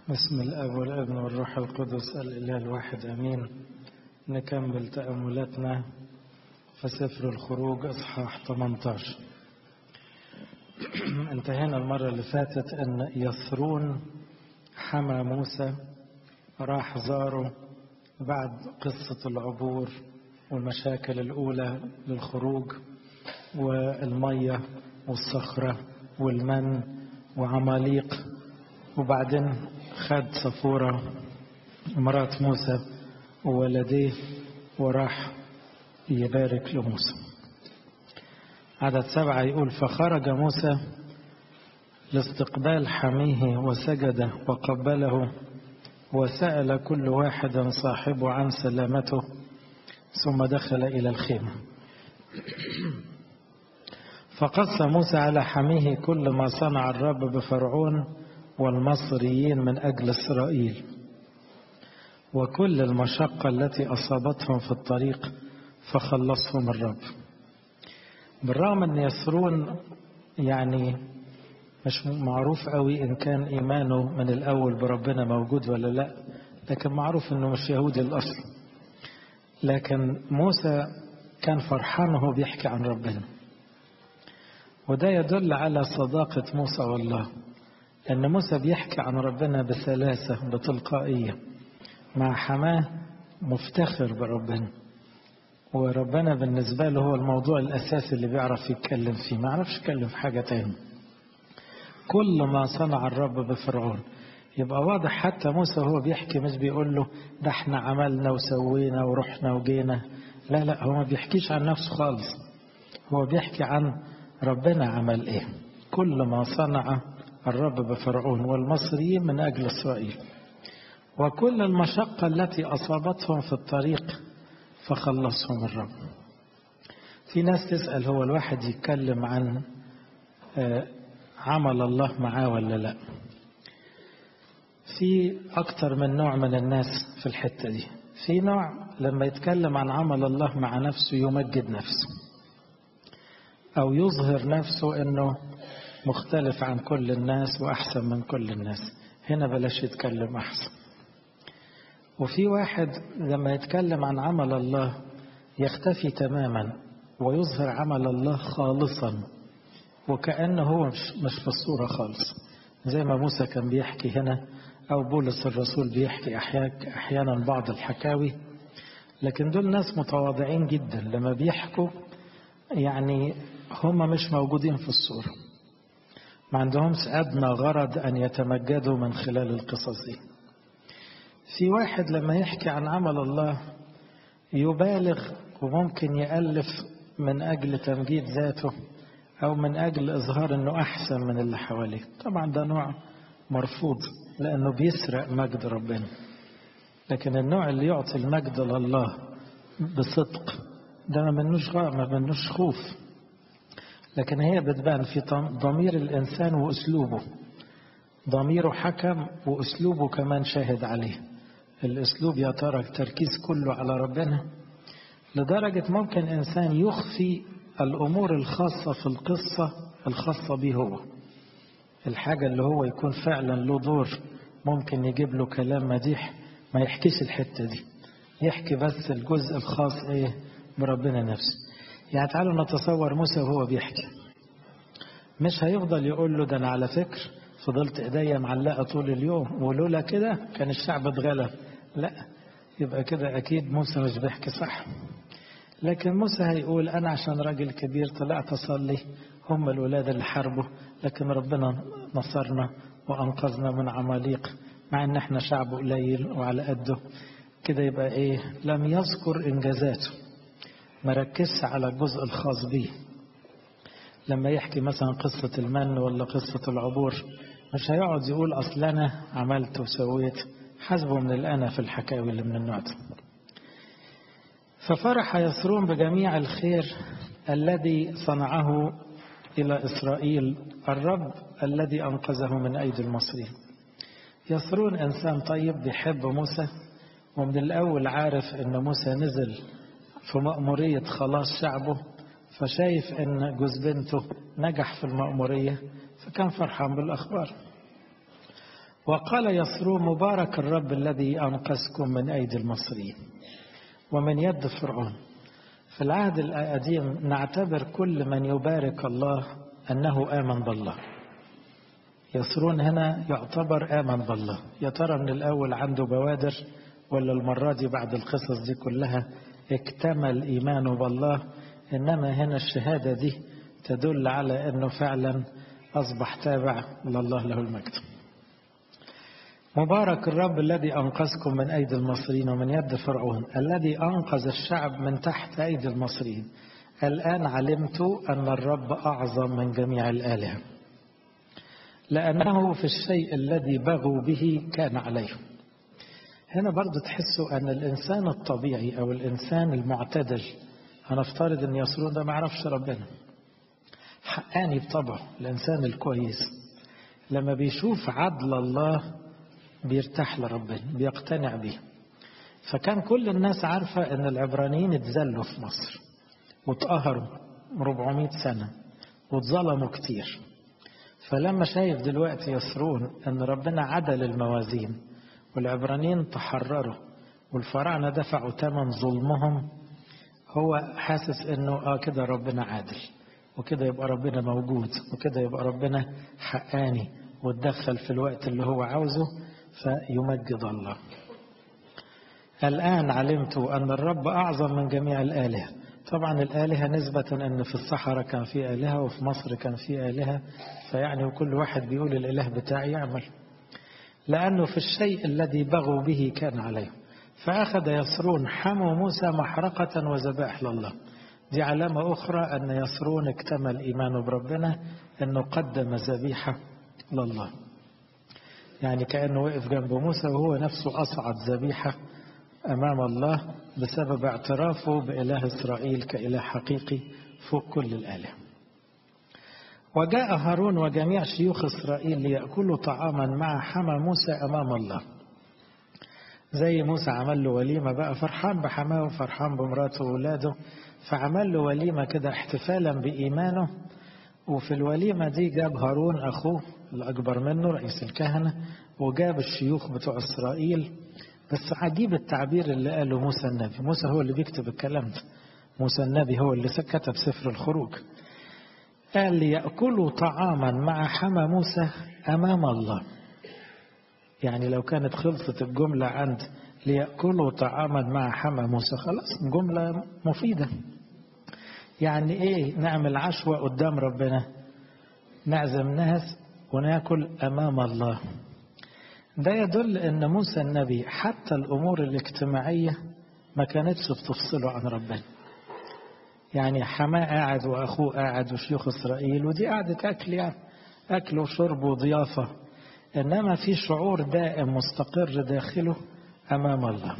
بسم الاب والابن والروح القدس الاله الواحد امين نكمل تاملاتنا في سفر الخروج اصحاح 18 انتهينا المره اللي فاتت ان يثرون حمى موسى راح زاره بعد قصه العبور والمشاكل الاولى للخروج والميه والصخره والمن وعماليق وبعدين خد صفورة مرات موسى وولديه وراح يبارك لموسى عدد سبعة يقول فخرج موسى لاستقبال حميه وسجد وقبله وسأل كل واحد صاحبه عن سلامته ثم دخل إلى الخيمة فقص موسى على حميه كل ما صنع الرب بفرعون والمصريين من أجل إسرائيل وكل المشقة التي أصابتهم في الطريق فخلصهم الرب بالرغم أن يسرون يعني مش معروف قوي إن كان إيمانه من الأول بربنا موجود ولا لا لكن معروف أنه مش يهودي الأصل لكن موسى كان فرحان وهو بيحكي عن ربنا وده يدل على صداقة موسى والله أن موسى بيحكي عن ربنا بسلاسة بتلقائية مع حماه مفتخر بربنا وربنا بالنسبة له هو الموضوع الأساسي اللي بيعرف يتكلم فيه ما عرفش يتكلم في حاجة تاني كل ما صنع الرب بفرعون يبقى واضح حتى موسى هو بيحكي مش بيقول له ده احنا عملنا وسوينا ورحنا وجينا لا لا هو ما بيحكيش عن نفسه خالص هو بيحكي عن ربنا عمل ايه كل ما صنع الرب بفرعون والمصريين من أجل إسرائيل وكل المشقة التي أصابتهم في الطريق فخلصهم الرب في ناس تسأل هو الواحد يتكلم عن عمل الله معاه ولا لا في أكتر من نوع من الناس في الحتة دي في نوع لما يتكلم عن عمل الله مع نفسه يمجد نفسه أو يظهر نفسه أنه مختلف عن كل الناس وأحسن من كل الناس هنا بلاش يتكلم أحسن وفي واحد لما يتكلم عن عمل الله يختفي تماما ويظهر عمل الله خالصا وكأنه هو مش, مش في الصورة خالص زي ما موسى كان بيحكي هنا أو بولس الرسول بيحكي أحيانا بعض الحكاوي لكن دول ناس متواضعين جدا لما بيحكوا يعني هم مش موجودين في الصوره ما عندهمش أدنى غرض أن يتمجدوا من خلال القصص دي في واحد لما يحكي عن عمل الله يبالغ وممكن يألف من أجل تمجيد ذاته أو من أجل إظهار أنه أحسن من اللي حواليه طبعا ده نوع مرفوض لأنه بيسرق مجد ربنا لكن النوع اللي يعطي المجد لله بصدق ده ما منوش ما منوش خوف لكن هي بتبان في ضمير الإنسان وأسلوبه ضميره حكم وأسلوبه كمان شاهد عليه الأسلوب يا ترى التركيز كله على ربنا لدرجة ممكن إنسان يخفي الأمور الخاصة في القصة الخاصة به هو الحاجة اللي هو يكون فعلا له دور ممكن يجيب له كلام مديح ما يحكيش الحتة دي يحكي بس الجزء الخاص ايه بربنا نفسه يعني تعالوا نتصور موسى وهو بيحكي مش هيفضل يقول له ده انا على فكر فضلت ايديا معلقه طول اليوم ولولا كده كان الشعب اتغلب لا يبقى كده اكيد موسى مش بيحكي صح لكن موسى هيقول انا عشان راجل كبير طلعت اصلي هم الولاد اللي حاربوا لكن ربنا نصرنا وانقذنا من عماليق مع ان احنا شعب قليل وعلى قده كده يبقى ايه لم يذكر انجازاته ما ركزش على الجزء الخاص به لما يحكي مثلا قصة المن ولا قصة العبور مش هيقعد يقول أصل أنا عملت وسويت حسبه من الأنا في الحكاوي اللي من النوع ده ففرح يسرون بجميع الخير الذي صنعه إلى إسرائيل الرب الذي أنقذه من أيدي المصريين يسرون إنسان طيب بيحب موسى ومن الأول عارف أن موسى نزل في مأمورية خلاص شعبه فشايف أن جوز بنته نجح في المأمورية فكان فرحان بالأخبار وقال يسرو مبارك الرب الذي أنقذكم من أيدي المصريين ومن يد فرعون في العهد القديم نعتبر كل من يبارك الله أنه آمن بالله يسرون هنا يعتبر آمن بالله يا ترى من الأول عنده بوادر ولا المرة دي بعد القصص دي كلها اكتمل إيمانه بالله إنما هنا الشهادة دي تدل على أنه فعلا أصبح تابع لله له المجد مبارك الرب الذي أنقذكم من أيدي المصريين ومن يد فرعون الذي أنقذ الشعب من تحت أيدي المصريين الآن علمت أن الرب أعظم من جميع الآلهة لأنه في الشيء الذي بغوا به كان عليهم هنا برضو تحسوا أن الإنسان الطبيعي أو الإنسان المعتدل هنفترض أن يسرون ده ما يعرفش ربنا حقاني بطبعه الإنسان الكويس لما بيشوف عدل الله بيرتاح لربنا بيقتنع به فكان كل الناس عارفة أن العبرانيين اتذلوا في مصر واتقهروا 400 سنة واتظلموا كتير فلما شايف دلوقتي يسرون أن ربنا عدل الموازين والعبرانيين تحرروا والفراعنة دفعوا ثمن ظلمهم هو حاسس انه اه كده ربنا عادل وكده يبقى ربنا موجود وكده يبقى ربنا حقاني واتدخل في الوقت اللي هو عاوزه فيمجد الله الآن علمت أن الرب أعظم من جميع الآلهة طبعا الآلهة نسبة أن في الصحراء كان في آلهة وفي مصر كان في آلهة فيعني وكل واحد بيقول الإله بتاعي يعمل لأنه في الشيء الذي بغوا به كان عليه فأخذ يسرون حموا موسى محرقة وذبائح لله دي علامة أخرى أن يسرون اكتمل إيمانه بربنا أنه قدم ذبيحة لله يعني كأنه وقف جنب موسى وهو نفسه أصعد ذبيحة أمام الله بسبب اعترافه بإله إسرائيل كإله حقيقي فوق كل الآلهة وجاء هارون وجميع شيوخ إسرائيل ليأكلوا طعاما مع حمى موسى أمام الله زي موسى عمل له وليمة بقى فرحان بحماه وفرحان بمراته وولاده فعمل له وليمة كده احتفالا بإيمانه وفي الوليمة دي جاب هارون أخوه الأكبر منه رئيس الكهنة وجاب الشيوخ بتوع إسرائيل بس عجيب التعبير اللي قاله موسى النبي موسى هو اللي بيكتب الكلام ده موسى النبي هو اللي كتب سفر الخروج قال ليأكلوا طعاما مع حمى موسى أمام الله يعني لو كانت خلصت الجملة عند ليأكلوا طعاما مع حمى موسى خلاص جملة مفيدة يعني ايه نعمل عشوة قدام ربنا نعزم ناس وناكل أمام الله ده يدل ان موسى النبي حتى الامور الاجتماعية ما كانتش بتفصله عن ربنا يعني حماه قاعد واخوه قاعد وشيوخ اسرائيل ودي قعدة اكل يعني اكل وشرب وضيافة انما في شعور دائم مستقر داخله امام الله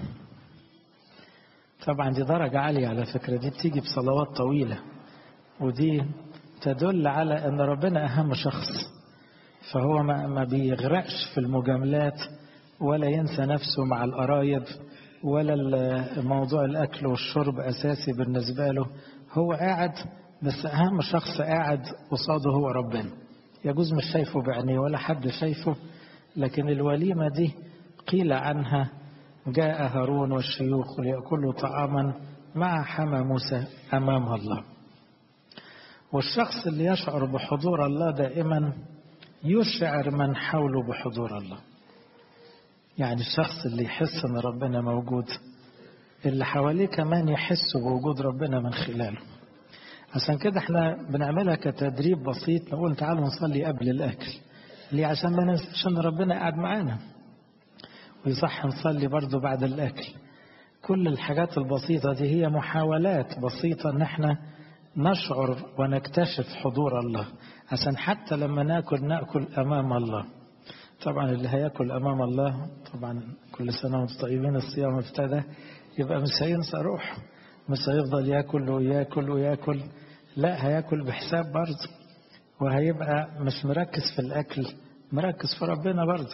طبعا دي درجة عالية على فكرة دي بتيجي بصلوات طويلة ودي تدل على ان ربنا اهم شخص فهو ما, ما بيغرقش في المجاملات ولا ينسى نفسه مع القرايب ولا موضوع الأكل والشرب أساسي بالنسبة له هو قاعد بس أهم شخص قاعد قصاده هو ربنا يجوز مش شايفه بعينيه ولا حد شايفه لكن الوليمة دي قيل عنها جاء هارون والشيوخ ليأكلوا طعاما مع حمى موسى أمام الله والشخص اللي يشعر بحضور الله دائما يشعر من حوله بحضور الله يعني الشخص اللي يحس ان ربنا موجود اللي حواليه كمان يحسوا بوجود ربنا من خلاله عشان كده احنا بنعملها كتدريب بسيط نقول تعالوا نصلي قبل الاكل ليه عشان ما ننساش ان ربنا قاعد معانا ويصح نصلي برضه بعد الاكل كل الحاجات البسيطة دي هي محاولات بسيطة ان احنا نشعر ونكتشف حضور الله عشان حتى لما ناكل ناكل امام الله طبعا اللي هياكل امام الله طبعا كل سنه وانتم طيبين الصيام ابتدى يبقى مش هينسى روح مش هيفضل ياكل وياكل وياكل لا هياكل بحساب برضه وهيبقى مش مركز في الاكل مركز في ربنا برضه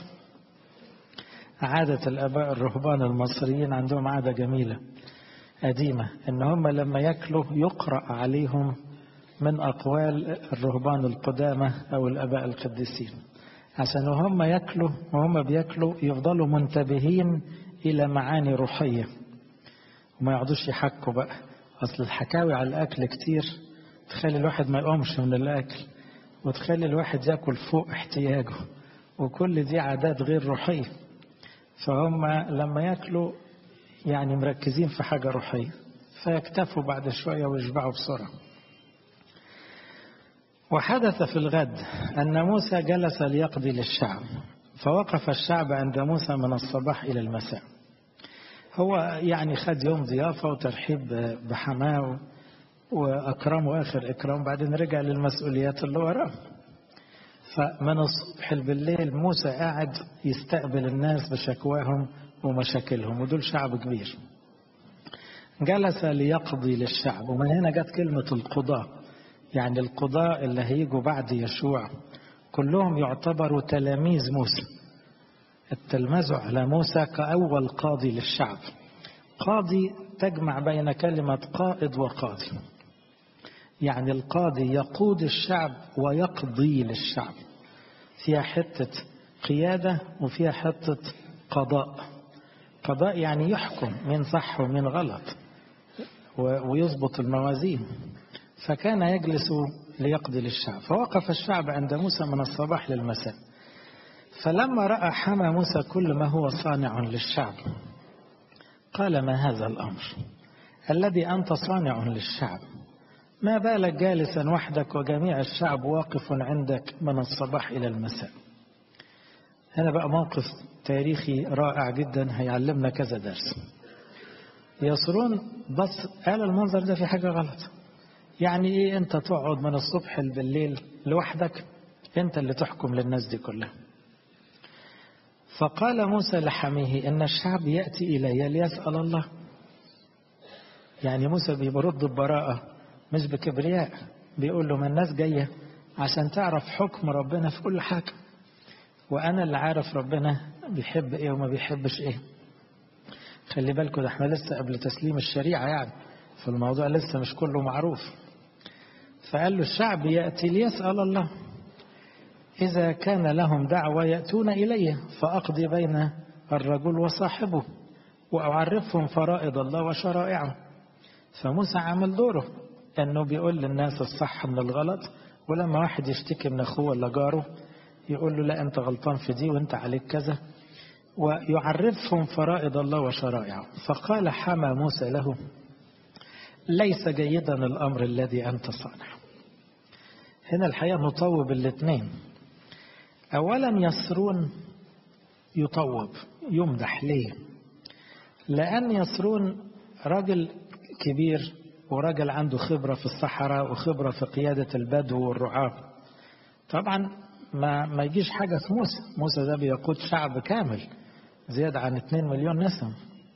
عادة الآباء الرهبان المصريين عندهم عادة جميلة قديمة إن هم لما ياكلوا يقرأ عليهم من أقوال الرهبان القدامى أو الآباء القديسين عشان وهم ياكلوا وهم بياكلوا يفضلوا منتبهين إلى معاني روحية وما يقعدوش يحكوا بقى أصل الحكاوي على الأكل كتير تخلي الواحد ما يقومش من الأكل وتخلي الواحد ياكل فوق احتياجه وكل دي عادات غير روحية فهم لما ياكلوا يعني مركزين في حاجة روحية فيكتفوا بعد شوية ويشبعوا بسرعة وحدث في الغد أن موسى جلس ليقضي للشعب فوقف الشعب عند موسى من الصباح إلى المساء هو يعني خد يوم ضيافة وترحيب بحماه وأكرمه آخر إكرام بعدين رجع للمسؤوليات اللي وراه فمن الصبح بالليل موسى قاعد يستقبل الناس بشكواهم ومشاكلهم ودول شعب كبير جلس ليقضي للشعب ومن هنا جت كلمة القضاء يعني القضاء اللي هيجوا بعد يشوع كلهم يعتبروا تلاميذ موسى التلمذوا على موسى كأول قاضي للشعب قاضي تجمع بين كلمة قائد وقاضي يعني القاضي يقود الشعب ويقضي للشعب فيها حتة قيادة وفيها حتة قضاء قضاء يعني يحكم من صح ومن غلط ويضبط الموازين فكان يجلس ليقضي للشعب فوقف الشعب عند موسى من الصباح للمساء فلما رأى حمى موسى كل ما هو صانع للشعب قال ما هذا الأمر الذي أنت صانع للشعب ما بالك جالسا وحدك وجميع الشعب واقف عندك من الصباح إلى المساء هنا بقى موقف تاريخي رائع جدا هيعلمنا كذا درس يصرون بس قال المنظر ده في حاجة غلط يعني ايه انت تقعد من الصبح بالليل لوحدك انت اللي تحكم للناس دي كلها فقال موسى لحميه ان الشعب يأتي الي ليسأل الله يعني موسى بيرد ببراءة مش بكبرياء بيقول له ما الناس جاية عشان تعرف حكم ربنا في كل حاجة وأنا اللي عارف ربنا بيحب إيه وما بيحبش إيه خلي بالكم ده احنا لسه قبل تسليم الشريعة يعني فالموضوع لسه مش كله معروف فقال له الشعب يأتي ليسأل الله إذا كان لهم دعوة يأتون إلي فأقضي بين الرجل وصاحبه وأعرفهم فرائض الله وشرائعه فموسى عمل دوره أنه بيقول للناس الصح من الغلط ولما واحد يشتكي من أخوه ولا جاره يقول له لا أنت غلطان في دي وأنت عليك كذا ويعرفهم فرائض الله وشرائعه فقال حمى موسى له ليس جيدا الأمر الذي أنت صانع هنا الحقيقة نطوب الاثنين أولا يسرون يطوب يمدح ليه لأن يسرون راجل كبير وراجل عنده خبرة في الصحراء وخبرة في قيادة البدو والرعاة طبعا ما, ما يجيش حاجة في موسى موسى ده بيقود شعب كامل زيادة عن 2 مليون نسمة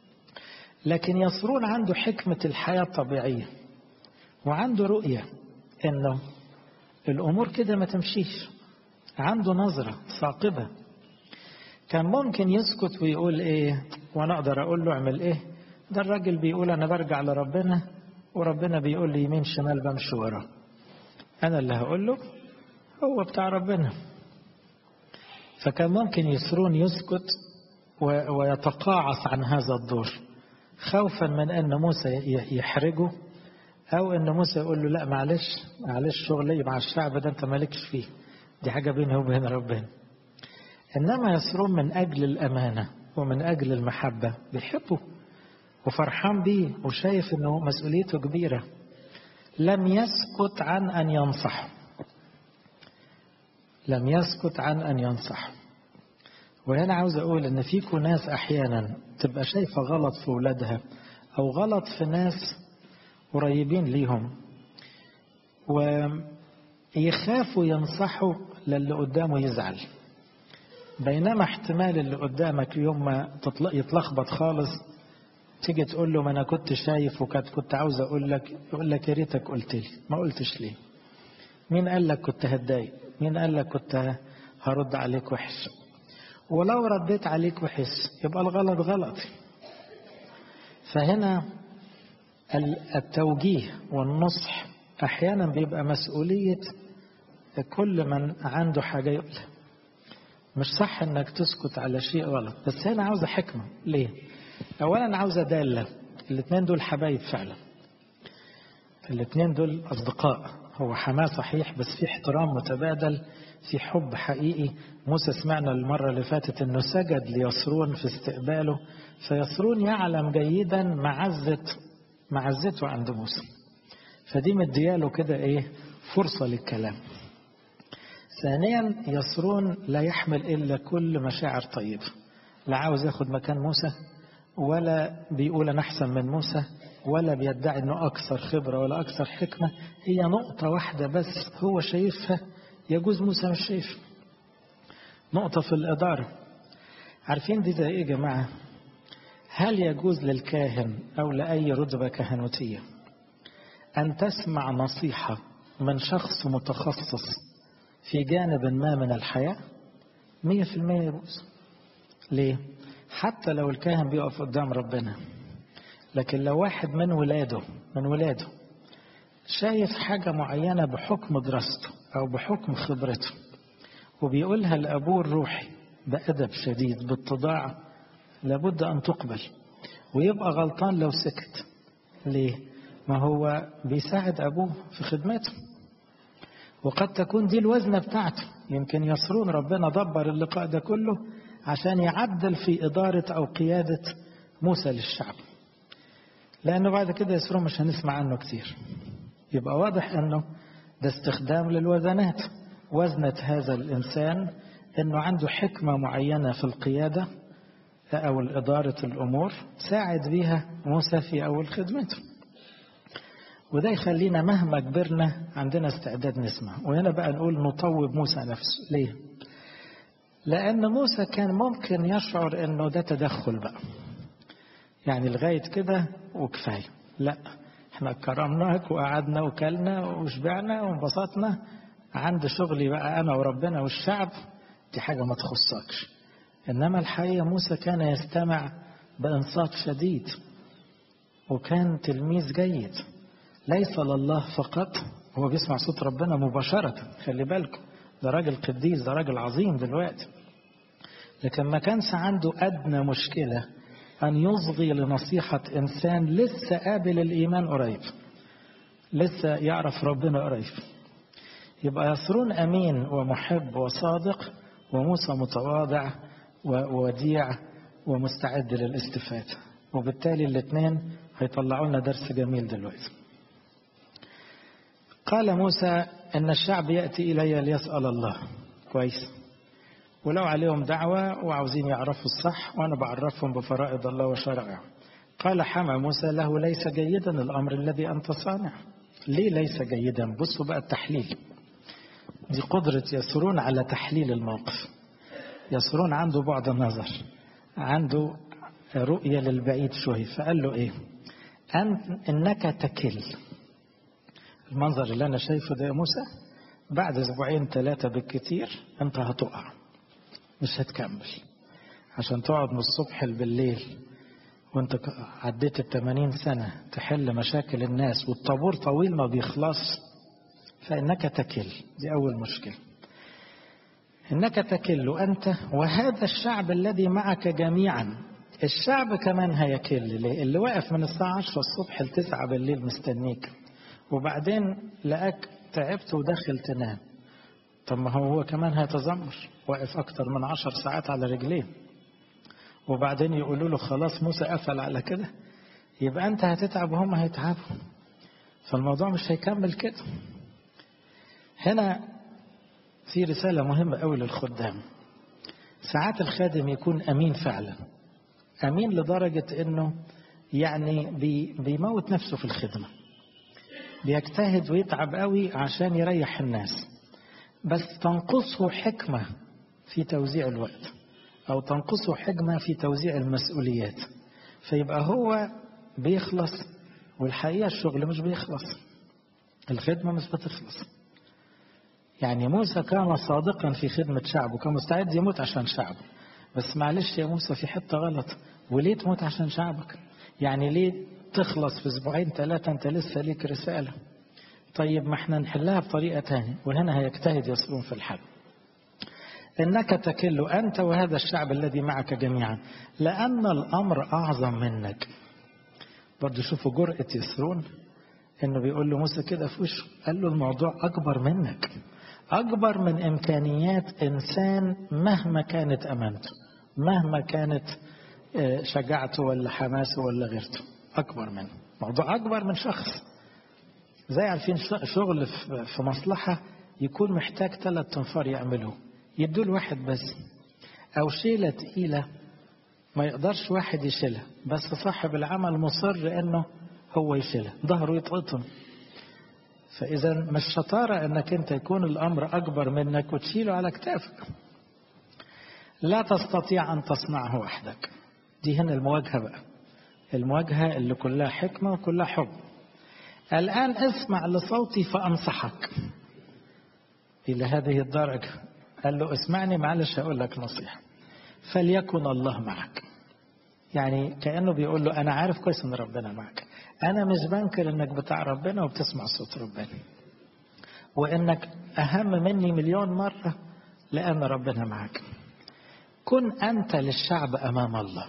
لكن يسرون عنده حكمة الحياة الطبيعية وعنده رؤية انه الامور كده ما تمشيش عنده نظرة ثاقبة كان ممكن يسكت ويقول ايه وانا اقدر اقول له اعمل ايه ده الراجل بيقول انا برجع لربنا وربنا بيقول لي يمين شمال بمشي وراه انا اللي هقول له هو بتاع ربنا فكان ممكن يسرون يسكت ويتقاعس عن هذا الدور خوفا من ان موسى يحرجه او ان موسى يقول له لا معلش معلش شغلي مع الشعب ده انت مالكش فيه دي حاجه بيني وبين ربنا انما يسرون من اجل الامانه ومن اجل المحبه بيحبه وفرحان بيه وشايف انه مسؤوليته كبيره لم يسكت عن ان ينصح لم يسكت عن ان ينصح وهنا عاوز اقول ان فيكم ناس احيانا تبقى شايفه غلط في اولادها او غلط في ناس قريبين ليهم ويخافوا ينصحوا للي قدامه يزعل بينما احتمال اللي قدامك يوم ما يتلخبط خالص تيجي تقول له ما انا كنت شايف وكنت كنت عاوز اقول لك يقول لك يا ريتك قلت لي ما قلتش ليه مين قال لك كنت هتضايق مين قال لك كنت هرد عليك وحش ولو رديت عليك وحش يبقى الغلط غلط فهنا التوجيه والنصح احيانا بيبقى مسؤوليه كل من عنده حاجه يقولها مش صح انك تسكت على شيء غلط بس هنا عاوزة حكمة ليه اولا عاوزة دالة الاثنين دول حبايب فعلا الاثنين دول اصدقاء هو حماه صحيح بس في احترام متبادل في حب حقيقي موسى سمعنا المرة اللي فاتت انه سجد ليسرون في استقباله فيسرون يعلم جيدا معزة معزته عند موسى فدي مدياله كده ايه فرصة للكلام ثانيا يسرون لا يحمل إلا كل مشاعر طيبة لا عاوز ياخد مكان موسى ولا بيقول أنا أحسن من موسى ولا بيدعي أنه أكثر خبرة ولا أكثر حكمة هي نقطة واحدة بس هو شايفها يجوز موسى مش شايف نقطة في الإدارة عارفين دي زي إيه يا جماعة هل يجوز للكاهن أو لأي رتبة كهنوتية أن تسمع نصيحة من شخص متخصص في جانب ما من الحياة مية في المية يجوز ليه حتى لو الكاهن بيقف قدام ربنا لكن لو واحد من ولاده من ولاده شايف حاجة معينة بحكم دراسته أو بحكم خبرته وبيقولها لأبوه الروحي بأدب شديد باتضاع لابد أن تقبل ويبقى غلطان لو سكت ليه؟ ما هو بيساعد أبوه في خدمته وقد تكون دي الوزنة بتاعته يمكن يسرون ربنا دبر اللقاء ده كله عشان يعدل في إدارة أو قيادة موسى للشعب لأنه بعد كده يسرون مش هنسمع عنه كتير يبقى واضح أنه ده استخدام للوزنات وزنة هذا الإنسان أنه عنده حكمة معينة في القيادة أو إدارة الأمور ساعد بيها موسى في أول خدمته وده يخلينا مهما كبرنا عندنا استعداد نسمع وهنا بقى نقول نطوب موسى نفسه ليه لأن موسى كان ممكن يشعر أنه ده تدخل بقى يعني لغاية كده وكفاية لا احنا كرمناك وقعدنا وكلنا وشبعنا وانبسطنا عند شغلي بقى أنا وربنا والشعب دي حاجة ما تخصكش إنما الحقيقة موسى كان يستمع بإنصات شديد وكان تلميذ جيد ليس لله فقط هو بيسمع صوت ربنا مباشرة خلي بالكم ده راجل قديس ده راجل عظيم دلوقتي لكن ما كانش عنده أدنى مشكلة أن يصغي لنصيحة إنسان لسه قابل الإيمان قريب لسه يعرف ربنا قريب يبقى يسرون أمين ومحب وصادق وموسى متواضع ووديع ومستعد للاستفادة وبالتالي الاثنين هيطلعوا لنا درس جميل دلوقتي قال موسى ان الشعب ياتي الي ليسال الله كويس ولو عليهم دعوه وعاوزين يعرفوا الصح وانا بعرفهم بفرائض الله وشرائعه قال حمى موسى له ليس جيدا الامر الذي انت صانع ليه ليس جيدا بصوا بقى التحليل دي قدره يسرون على تحليل الموقف يسرون عنده بعد النظر عنده رؤية للبعيد شوي فقال له ايه أن إنك تكل المنظر اللي أنا شايفه ده يا موسى بعد أسبوعين ثلاثة بالكتير أنت هتقع مش هتكمل عشان تقعد من الصبح بالليل وانت عديت الثمانين سنة تحل مشاكل الناس والطابور طويل ما بيخلص فإنك تكل دي أول مشكلة إنك تكل أنت وهذا الشعب الذي معك جميعا الشعب كمان هيكل ليه اللي واقف من الساعة 10 الصبح ل 9 بالليل مستنيك وبعدين لقاك تعبت وداخل تنام طب ما هو هو كمان هيتذمر واقف أكتر من 10 ساعات على رجليه وبعدين يقولوا له خلاص موسى قفل على كده يبقى أنت هتتعب وهم هيتعبوا فالموضوع مش هيكمل كده هنا في رسالة مهمة أوي للخدام ساعات الخادم يكون أمين فعلا أمين لدرجة أنه يعني بي بيموت نفسه في الخدمة بيجتهد ويتعب قوي عشان يريح الناس بس تنقصه حكمة في توزيع الوقت أو تنقصه حكمة في توزيع المسؤوليات فيبقى هو بيخلص والحقيقة الشغل مش بيخلص الخدمة مش بتخلص يعني موسى كان صادقا في خدمة شعبه كان مستعد يموت عشان شعبه بس معلش يا موسى في حتة غلط وليه تموت عشان شعبك يعني ليه تخلص في اسبوعين ثلاثة انت لسه ليك رسالة طيب ما احنا نحلها بطريقة تانية وهنا هيجتهد يصلون في الحل إنك تكل أنت وهذا الشعب الذي معك جميعا لأن الأمر أعظم منك برضه شوفوا جرأة يسرون إنه بيقول له موسى كده في وشه قال له الموضوع أكبر منك أكبر من إمكانيات إنسان مهما كانت أمانته مهما كانت شجاعته ولا حماسه ولا غيرته أكبر منه موضوع أكبر من شخص زي عارفين شغل في مصلحة يكون محتاج ثلاث تنفار يعملوه يدوا له واحد بس أو شيلة تقيلة ما يقدرش واحد يشيلها بس صاحب العمل مصر إنه هو يشيلها ظهره يتقطم فإذا مش شطارة إنك أنت يكون الأمر أكبر منك وتشيله على كتافك لا تستطيع أن تصنعه وحدك دي هنا المواجهة بقى المواجهة اللي كلها حكمة وكلها حب الآن اسمع لصوتي فأنصحك إلى هذه الدرجة قال له اسمعني معلش هقول لك نصيحة فليكن الله معك يعني كأنه بيقول له أنا عارف كويس إن ربنا معك أنا مش بنكر إنك بتاع ربنا وبتسمع صوت ربنا وإنك أهم مني مليون مرة لأن ربنا معك كن أنت للشعب أمام الله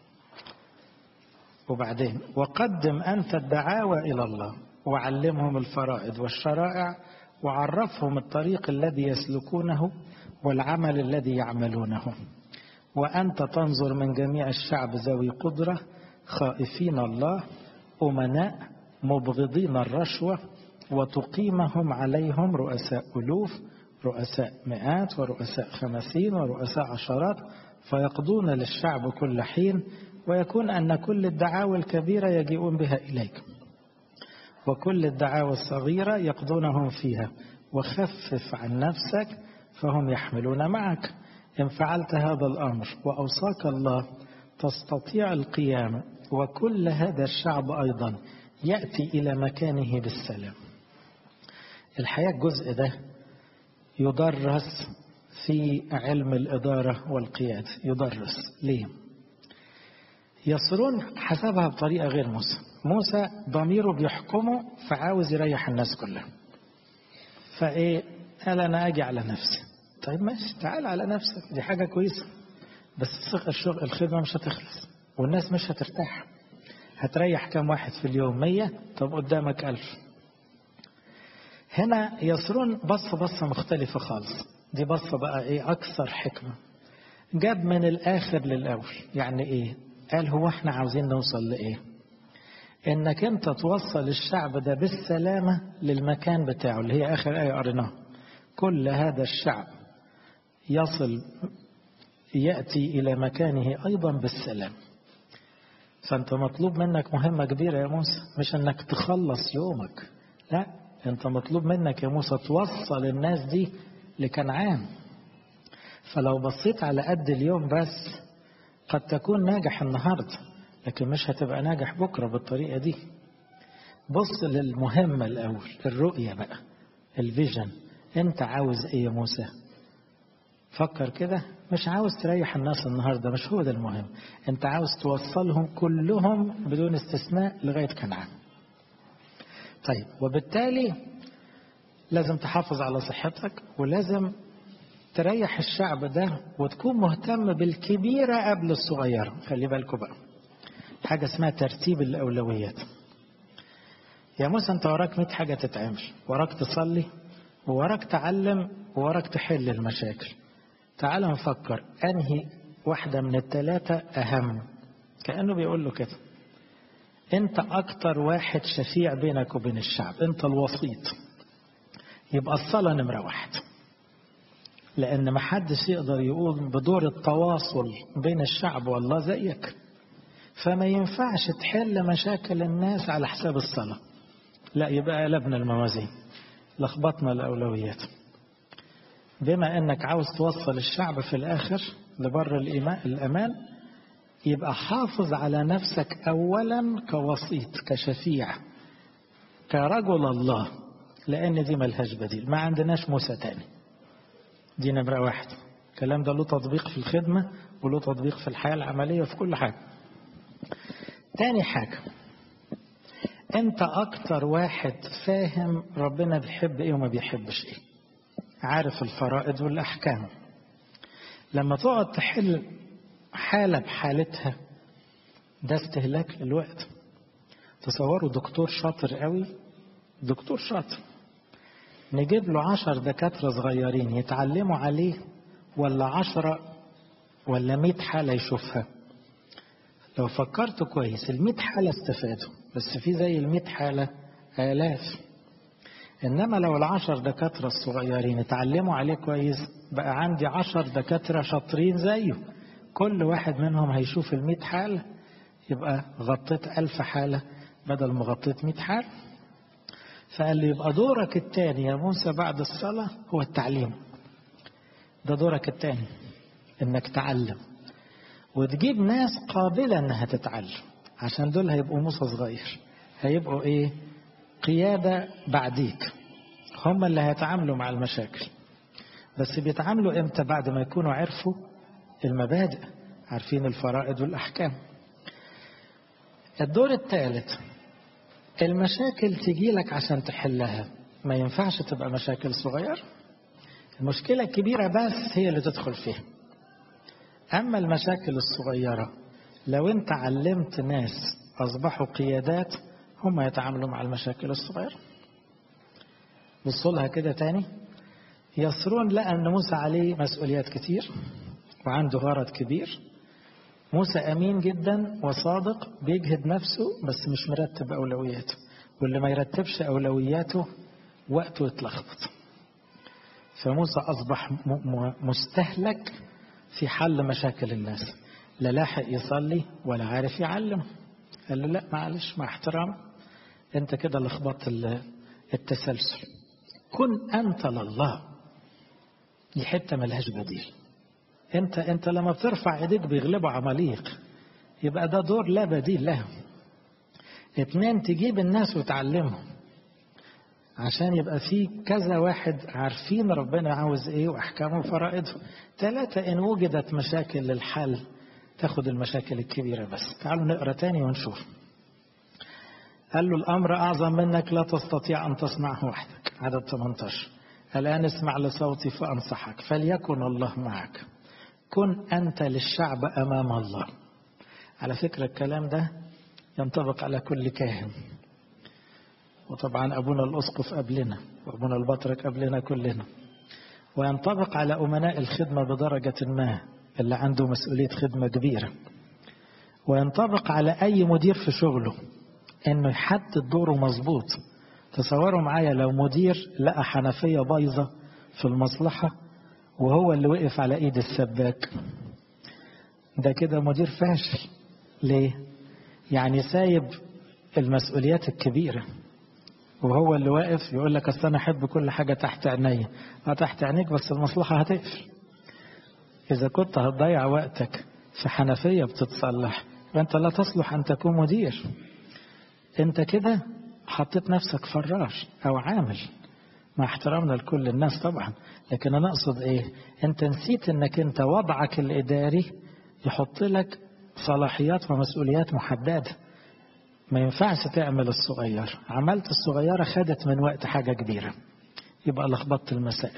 وبعدين وقدم أنت الدعاوى إلى الله وعلمهم الفرائض والشرائع وعرفهم الطريق الذي يسلكونه والعمل الذي يعملونه وأنت تنظر من جميع الشعب ذوي قدرة خائفين الله أمناء مبغضين الرشوة وتقيمهم عليهم رؤساء ألوف رؤساء مئات ورؤساء خمسين ورؤساء عشرات فيقضون للشعب كل حين ويكون أن كل الدعاوى الكبيرة يجيئون بها إليك وكل الدعاوى الصغيرة يقضونهم فيها وخفف عن نفسك فهم يحملون معك إن فعلت هذا الأمر وأوصاك الله تستطيع القيام وكل هذا الشعب أيضا يأتي إلى مكانه بالسلام الحياة الجزء ده يدرس في علم الإدارة والقيادة يدرس ليه يصرون حسبها بطريقة غير موسى موسى ضميره بيحكمه فعاوز يريح الناس كلها فإيه قال أنا أجي على نفسي طيب ماشي تعال على نفسك دي حاجة كويسة بس الشغل الخدمة مش هتخلص والناس مش هترتاح هتريح كم واحد في اليوم مية طب قدامك ألف هنا يصرون بصة بصة مختلفة خالص دي بصة بقى ايه أكثر حكمة جاب من الآخر للأول يعني ايه قال هو احنا عاوزين نوصل لإيه انك انت توصل الشعب ده بالسلامة للمكان بتاعه اللي هي آخر آية قريناها كل هذا الشعب يصل يأتي إلى مكانه أيضا بالسلام فأنت مطلوب منك مهمة كبيرة يا موسى مش أنك تخلص يومك لا أنت مطلوب منك يا موسى توصل الناس دي لكنعان فلو بصيت على قد اليوم بس قد تكون ناجح النهاردة لكن مش هتبقى ناجح بكرة بالطريقة دي بص للمهمة الأول الرؤية بقى الفيجن أنت عاوز إيه يا موسى فكر كده مش عاوز تريح الناس النهاردة مش هو ده المهم أنت عاوز توصلهم كلهم بدون استثناء لغاية كنعان طيب وبالتالي لازم تحافظ على صحتك ولازم تريح الشعب ده وتكون مهتم بالكبيرة قبل الصغيرة خلي بالكم بقى حاجة اسمها ترتيب الأولويات يا موسى أنت وراك 100 حاجة تتعمل وراك تصلي ووراك تعلم ووراك تحل المشاكل تعال نفكر أنهي واحدة من الثلاثة أهم كأنه بيقول له كده أنت أكتر واحد شفيع بينك وبين الشعب أنت الوسيط يبقى الصلاة نمرة واحد لأن ما حدش يقدر يقوم بدور التواصل بين الشعب والله زيك فما ينفعش تحل مشاكل الناس على حساب الصلاة لا يبقى قلبنا الموازين لخبطنا الأولويات بما أنك عاوز توصل الشعب في الآخر لبر الأمان يبقى حافظ على نفسك أولا كوسيط كشفيع كرجل الله لأن دي ملهاش بديل ما عندناش موسى تاني دي نمرة واحد الكلام ده له تطبيق في الخدمة وله تطبيق في الحياة العملية في كل حاجة تاني حاجة انت اكتر واحد فاهم ربنا بيحب ايه وما بيحبش ايه عارف الفرائض والاحكام لما تقعد تحل حالة بحالتها ده استهلاك للوقت تصوروا دكتور شاطر قوي دكتور شاطر نجيب له عشر دكاترة صغيرين يتعلموا عليه ولا عشرة ولا مئة حالة يشوفها لو فكرت كويس المئة حالة استفادوا بس في زي المئة حالة آلاف إنما لو العشر دكاترة الصغيرين اتعلموا عليه كويس بقى عندي عشر دكاترة شاطرين زيه كل واحد منهم هيشوف المئة حالة يبقى غطيت ألف حالة بدل ما غطيت مئة حالة فقال لي يبقى دورك الثاني يا موسى بعد الصلاة هو التعليم ده دورك الثاني انك تعلم وتجيب ناس قابلة انها تتعلم عشان دول هيبقوا موسى صغير هيبقوا ايه قيادة بعديك هم اللي هيتعاملوا مع المشاكل بس بيتعاملوا امتى بعد ما يكونوا عرفوا المبادئ عارفين الفرائض والأحكام الدور الثالث المشاكل تجي لك عشان تحلها ما ينفعش تبقى مشاكل صغيرة المشكلة الكبيرة بس هي اللي تدخل فيها أما المشاكل الصغيرة لو أنت علمت ناس أصبحوا قيادات هم يتعاملوا مع المشاكل الصغيرة بصوا لها كده تاني يسرون لقى أن موسى عليه مسؤوليات كتير وعنده غرض كبير موسى أمين جدا وصادق بيجهد نفسه بس مش مرتب أولوياته واللي ما يرتبش أولوياته وقته يتلخبط فموسى أصبح مستهلك في حل مشاكل الناس لا لاحق يصلي ولا عارف يعلم قال له لا معلش مع احترام انت كده لخبطت التسلسل كن انت لله دي حته ملهاش بديل انت انت لما بترفع ايديك بيغلبوا عماليق يبقى ده دور لا بديل له اتنين تجيب الناس وتعلمهم عشان يبقى في كذا واحد عارفين ربنا عاوز ايه واحكامه وفرائضه ثلاثة ان وجدت مشاكل للحل تاخد المشاكل الكبيرة بس تعالوا نقرا تاني ونشوف قال له الامر اعظم منك لا تستطيع ان تصنعه وحدك عدد 18 الان اسمع لصوتي فانصحك فليكن الله معك كن انت للشعب امام الله على فكرة الكلام ده ينطبق على كل كاهن وطبعا أبونا الأسقف قبلنا وأبونا البطرك قبلنا كلنا وينطبق على أمناء الخدمة بدرجة ما اللي عنده مسؤولية خدمة كبيرة وينطبق على أي مدير في شغله إنه يحدد دوره مظبوط تصوروا معايا لو مدير لقى حنفية بايظة في المصلحة وهو اللي وقف على إيد السباك ده كده مدير فاشل ليه؟ يعني سايب المسؤوليات الكبيره وهو اللي واقف يقول لك اصل انا احب كل حاجه تحت عينيا اه تحت عينيك بس المصلحه هتقفل اذا كنت هتضيع وقتك في حنفيه بتتصلح فانت لا تصلح ان تكون مدير انت كده حطيت نفسك فراش او عامل مع احترامنا لكل الناس طبعا لكن انا اقصد ايه انت نسيت انك انت وضعك الاداري يحط لك صلاحيات ومسؤوليات محدده ما ينفعش تعمل الصغير عملت الصغيرة خدت من وقت حاجة كبيرة يبقى لخبطت المسائل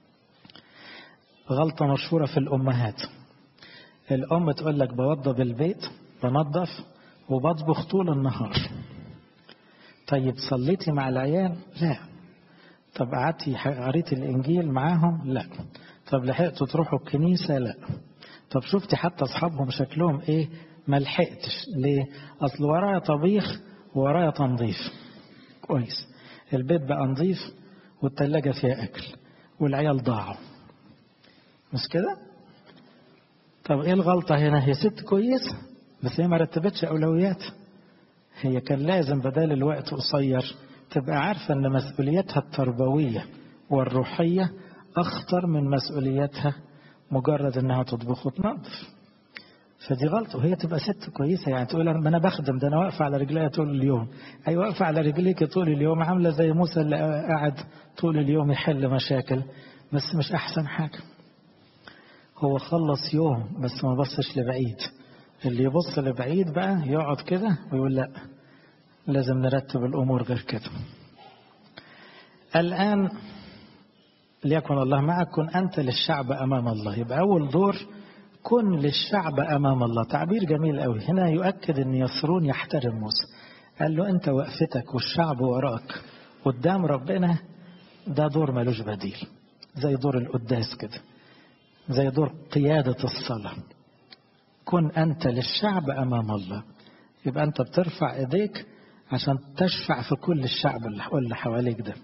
غلطة مشهورة في الأمهات الأم تقول لك بوضب البيت بنظف وبطبخ طول النهار طيب صليتي مع العيال لا طب قعدتي قريتي الإنجيل معاهم لا طب لحقتوا تروحوا الكنيسة لا طب شفتي حتى أصحابهم شكلهم إيه ما لحقتش ليه اصل ورايا طبيخ ورايا تنظيف كويس البيت بقى نظيف والتلاجة فيها اكل والعيال ضاعوا مش كده طب ايه الغلطة هنا هي ست كويسة بس هي ما رتبتش اولويات هي كان لازم بدل الوقت قصير تبقى عارفة ان مسؤوليتها التربوية والروحية اخطر من مسؤوليتها مجرد انها تطبخ وتنظف فدي غلطه وهي تبقى ست كويسه يعني تقول ما انا بخدم ده انا واقفه على رجليا طول اليوم اي واقفه على رجليك طول اليوم عامله زي موسى اللي قاعد طول اليوم يحل مشاكل بس مش احسن حاجه هو خلص يوم بس ما بصش لبعيد اللي يبص لبعيد بقى يقعد كده ويقول لا لازم نرتب الامور غير كده الان ليكن الله معك كن أنت للشعب أمام الله يبقى أول دور كن للشعب أمام الله تعبير جميل قوي هنا يؤكد أن يسرون يحترم موسى قال له أنت وقفتك والشعب وراك قدام ربنا ده دور ملوش بديل زي دور القداس كده زي دور قيادة الصلاة كن أنت للشعب أمام الله يبقى أنت بترفع إيديك عشان تشفع في كل الشعب اللي حواليك ده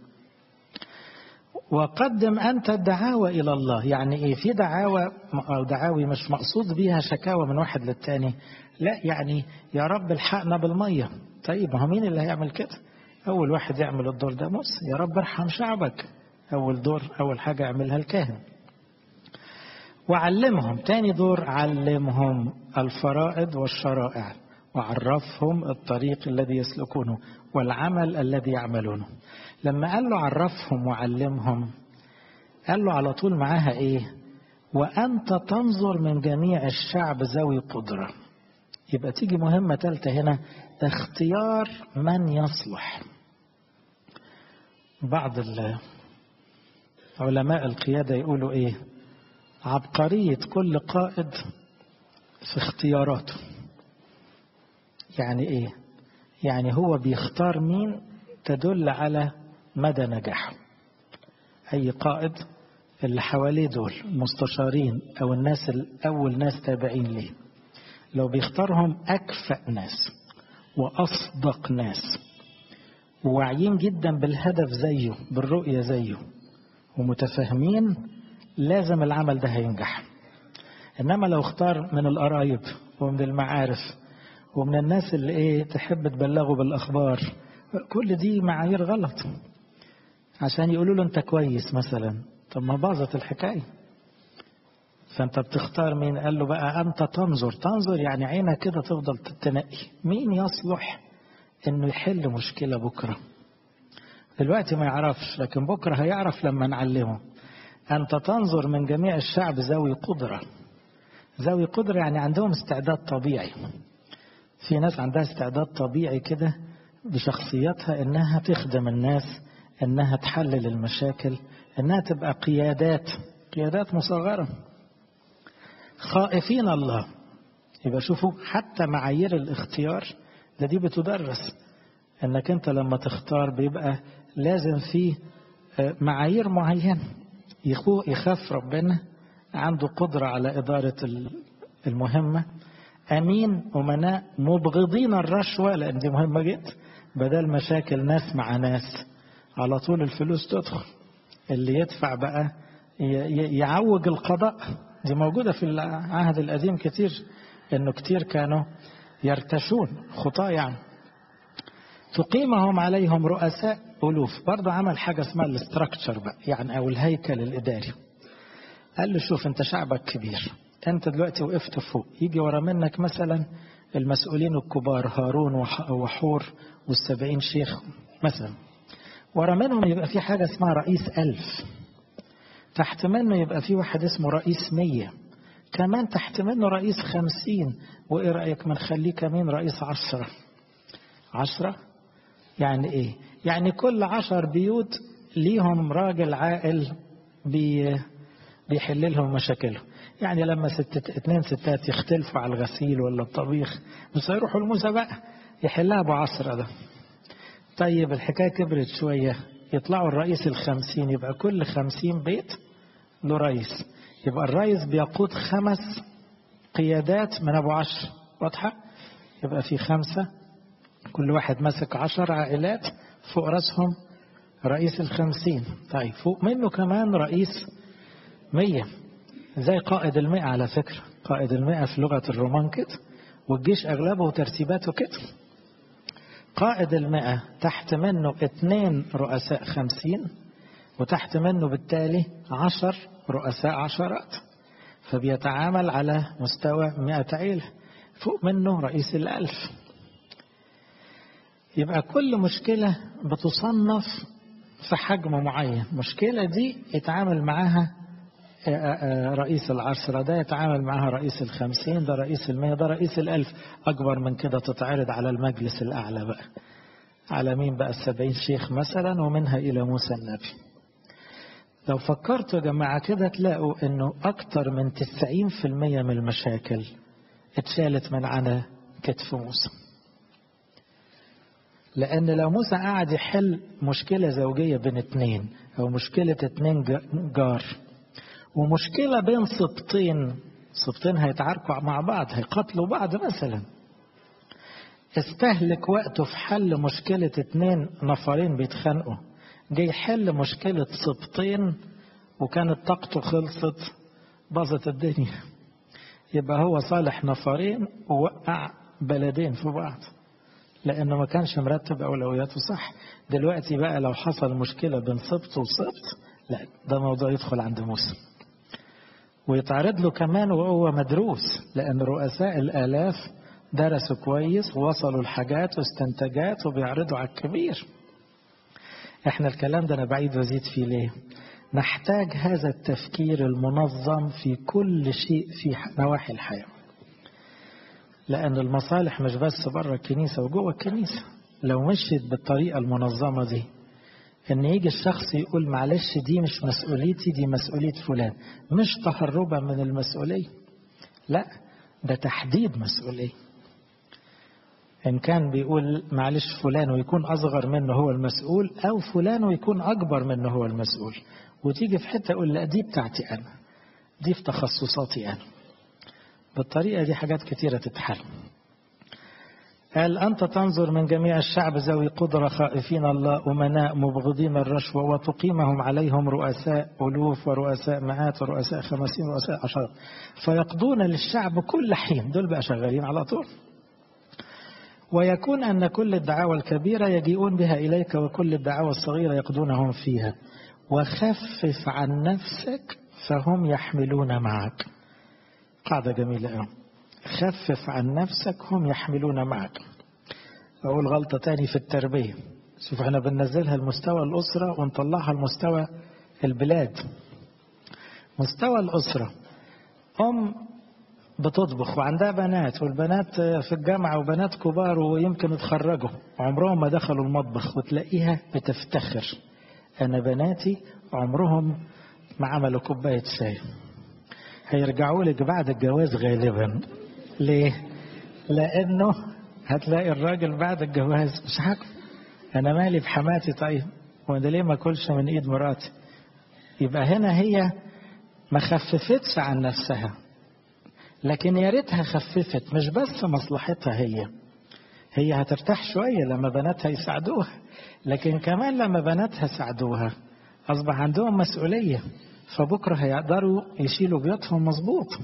وقدم أنت الدعاوى إلى الله يعني إيه في دعاوى أو دعاوي مش مقصود بيها شكاوى من واحد للتاني لا يعني يا رب الحقنا بالمية طيب ما هو مين اللي هيعمل كده أول واحد يعمل الدور ده موسى يا رب ارحم شعبك أول دور أول حاجة يعملها الكاهن وعلمهم تاني دور علمهم الفرائض والشرائع وعرفهم الطريق الذي يسلكونه والعمل الذي يعملونه لما قال له عرفهم وعلمهم قال له على طول معاها ايه وانت تنظر من جميع الشعب ذوي قدره يبقى تيجي مهمه ثالثه هنا اختيار من يصلح بعض علماء القياده يقولوا ايه عبقريه كل قائد في اختياراته يعني ايه يعني هو بيختار مين تدل على مدى نجاحه اي قائد اللي حواليه دول المستشارين او الناس الاول ناس تابعين ليه لو بيختارهم اكفأ ناس واصدق ناس وواعيين جدا بالهدف زيه بالرؤية زيه ومتفاهمين لازم العمل ده هينجح انما لو اختار من القرايب ومن المعارف ومن الناس اللي ايه تحب تبلغه بالاخبار كل دي معايير غلط عشان يقولوا له انت كويس مثلا طب ما باظت الحكايه فانت بتختار مين قال له بقى انت تنظر تنظر يعني عينك كده تفضل تتنقي مين يصلح انه يحل مشكله بكره دلوقتي ما يعرفش لكن بكره هيعرف لما نعلمه انت تنظر من جميع الشعب ذوي قدره ذوي قدره يعني عندهم استعداد طبيعي في ناس عندها استعداد طبيعي كده بشخصيتها انها تخدم الناس انها تحلل المشاكل انها تبقى قيادات قيادات مصغره خائفين الله يبقى شوفوا حتى معايير الاختيار ده دي بتدرس انك انت لما تختار بيبقى لازم في معايير معينه يخاف ربنا عنده قدره على اداره المهمه امين امناء مبغضين الرشوه لان دي مهمه جدا بدل مشاكل ناس مع ناس على طول الفلوس تدخل اللي يدفع بقى يعوج القضاء دي موجودة في العهد القديم كتير انه كتير كانوا يرتشون خطاة يعني تقيمهم عليهم رؤساء ألوف برضه عمل حاجة اسمها الاستراكشر بقى يعني أو الهيكل الإداري قال له شوف أنت شعبك كبير أنت دلوقتي وقفت فوق يجي ورا منك مثلا المسؤولين الكبار هارون وحور والسبعين شيخ مثلا ورا منهم يبقى في حاجة اسمها رئيس ألف تحت منه يبقى في واحد اسمه رئيس مية كمان تحت منه رئيس خمسين وإيه رأيك ما نخليه كمان رئيس عشرة عشرة يعني إيه يعني كل عشر بيوت ليهم راجل عاقل بي بيحل لهم مشاكلهم يعني لما ستة اتنين ستات يختلفوا على الغسيل ولا الطبيخ مش هيروحوا لموسى بقى يحلها ابو عصرة ده طيب الحكاية كبرت شوية يطلعوا الرئيس الخمسين يبقى كل خمسين بيت له رئيس يبقى الرئيس بيقود خمس قيادات من ابو عشر واضحة يبقى في خمسة كل واحد ماسك عشر عائلات فوق راسهم رئيس الخمسين طيب فوق منه كمان رئيس مية زي قائد المئة على فكرة قائد المئة في لغة الرومان كده والجيش أغلبه ترتيباته كده قائد المئة تحت منه اثنين رؤساء خمسين وتحت منه بالتالي عشر رؤساء عشرات فبيتعامل على مستوى مئة عيلة فوق منه رئيس الألف يبقى كل مشكلة بتصنف في حجم معين مشكلة دي يتعامل معاها رئيس العشرة ده يتعامل معها رئيس الخمسين ده رئيس المية ده رئيس الألف أكبر من كده تتعرض على المجلس الأعلى بقى على مين بقى السبعين شيخ مثلا ومنها إلى موسى النبي لو فكرتوا يا جماعة كده تلاقوا انه اكتر من 90% من المشاكل اتشالت من على كتف موسى لان لو موسى قعد يحل مشكلة زوجية بين اتنين او مشكلة اتنين جار ومشكلة بين سبطين سبطين هيتعاركوا مع بعض هيقتلوا بعض مثلا استهلك وقته في حل مشكلة اتنين نفرين بيتخانقوا جه يحل مشكلة سبطين وكانت طاقته خلصت باظت الدنيا يبقى هو صالح نفرين ووقع بلدين في بعض لأنه ما كانش مرتب أولوياته صح دلوقتي بقى لو حصل مشكلة بين سبط وسبط لا ده موضوع يدخل عند موسى ويتعرض له كمان وهو مدروس لأن رؤساء الآلاف درسوا كويس ووصلوا الحاجات واستنتاجات وبيعرضوا على الكبير احنا الكلام ده انا بعيد وازيد فيه ليه نحتاج هذا التفكير المنظم في كل شيء في نواحي الحياة لأن المصالح مش بس بره الكنيسة وجوه الكنيسة لو مشيت بالطريقة المنظمة دي ان يجي الشخص يقول معلش دي مش مسؤوليتي دي مسؤولية فلان مش تهربا من المسؤولية لا ده تحديد مسؤولية إن كان بيقول معلش فلان ويكون أصغر منه هو المسؤول أو فلان ويكون أكبر منه هو المسؤول وتيجي في حتة يقول لا دي بتاعتي أنا دي في تخصصاتي أنا بالطريقة دي حاجات كتيرة تتحل قال أنت تنظر من جميع الشعب ذوي قدرة خائفين الله أمناء مبغضين الرشوة وتقيمهم عليهم رؤساء ألوف ورؤساء مئات ورؤساء خمسين ورؤساء عشرات فيقضون للشعب كل حين دول بقى شغالين على طول ويكون أن كل الدعاوى الكبيرة يجيئون بها إليك وكل الدعاوى الصغيرة يقضونهم فيها وخفف عن نفسك فهم يحملون معك قاعدة جميلة أوي خفف عن نفسك هم يحملون معك أقول غلطة تاني في التربية شوف احنا بننزلها لمستوى الأسرة ونطلعها لمستوى البلاد مستوى الأسرة أم بتطبخ وعندها بنات والبنات في الجامعة وبنات كبار ويمكن اتخرجوا عمرهم ما دخلوا المطبخ وتلاقيها بتفتخر أنا بناتي عمرهم ما عملوا كوباية شاي هيرجعوا لك بعد الجواز غالبا ليه؟ لأنه هتلاقي الراجل بعد الجواز مش حاكم أنا مالي بحماتي طيب وأنا ليه ما أكلش من إيد مراتي يبقى هنا هي ما خففتش عن نفسها لكن يا ريتها خففت مش بس مصلحتها هي هي هترتاح شوية لما بناتها يساعدوها لكن كمان لما بناتها ساعدوها أصبح عندهم مسؤولية فبكرة هيقدروا يشيلوا بيوتهم مظبوط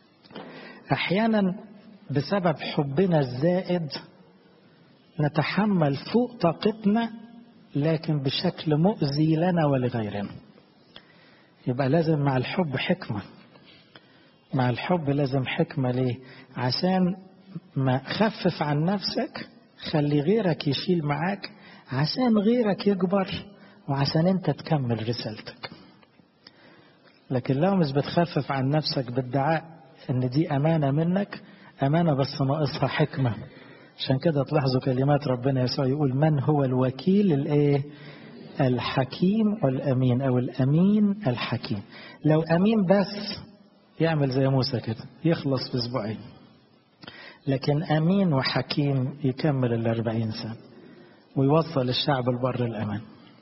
أحيانا بسبب حبنا الزائد نتحمل فوق طاقتنا لكن بشكل مؤذي لنا ولغيرنا يبقى لازم مع الحب حكمة مع الحب لازم حكمة ليه عشان ما خفف عن نفسك خلي غيرك يشيل معاك عشان غيرك يكبر وعشان انت تكمل رسالتك لكن لو مش بتخفف عن نفسك بادعاء ان دي امانة منك امانة بس ناقصها حكمة عشان كده تلاحظوا كلمات ربنا يسوع يقول من هو الوكيل الايه الحكيم والامين او الامين الحكيم لو امين بس يعمل زي موسى كده يخلص في اسبوعين لكن امين وحكيم يكمل الاربعين سنة ويوصل الشعب البر الامان